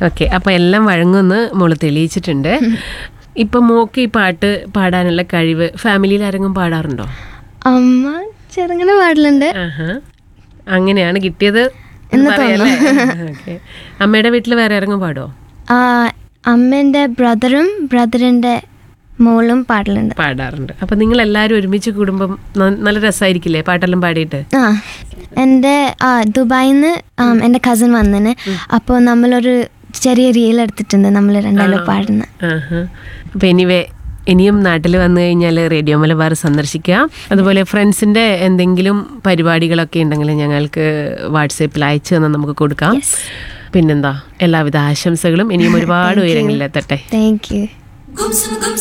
Okay അപ്പൊ എല്ലാം വഴങ്ങുമെന്ന് മോള് തെളിയിച്ചിട്ടുണ്ട് ഇപ്പൊ മോക്ക് ഈ പാട്ട് പാടാനുള്ള കഴിവ് ഫാമിലിയിൽ ആരെങ്കിലും പാടാറുണ്ടോ അമ്മ ചെറുങ്ങനെ പാടലുണ്ട് ആഹാ. അങ്ങനെയാണ് കിട്ടിയത് എന്ന് പറയാല്ലേ? ഓക്കേ. അമ്മയുടെ വീട്ടിൽ വേറെ ആരെങ്കിലും പാടോ ആ, അമ്മേൻ്റെ ബ്രദറും ബ്രദറിൻ്റെ മോളും പാടലുണ്ട് പാടാറുണ്ട് അപ്പൊ നിങ്ങൾ എല്ലാവരും ഒരുമിച്ച് കൂടുമ്പം ന- നല്ല രസമായിരിക്കില്ലേ പാട്ടെല്ലാം പാടിയിട്ട് ആ എൻ്റെ ആ ദുബായിൽ നിന്ന് എൻ്റെ കസിൻ വന്നിന് അപ്പോൾ നമ്മളൊരു ചെറിയ റീൽ എടുത്തിട്ടുണ്ട് നമ്മൾ രണ്ടാളും പാടുന്ന ആഹാ. അപ്പൊ എനിവേ ഇനിയും നാട്ടിൽ വന്നു കഴിഞ്ഞാൽ റേഡിയോ മലബാർ സന്ദർശിക്കുക അതുപോലെ ഫ്രണ്ട്സിന്റെ എന്തെങ്കിലും പരിപാടികളൊക്കെ ഉണ്ടെങ്കിൽ ഞങ്ങൾക്ക് വാട്സപ്പിൽ അയച്ചു തന്നാൽ നമുക്ക് കൊടുക്കാം പിന്നെന്താ എല്ലാവിധ ആശംസകളും ഇനിയും ഒരുപാട് ഉയരങ്ങളിലെത്തട്ടെ താങ്ക് യു Gumsum gumsum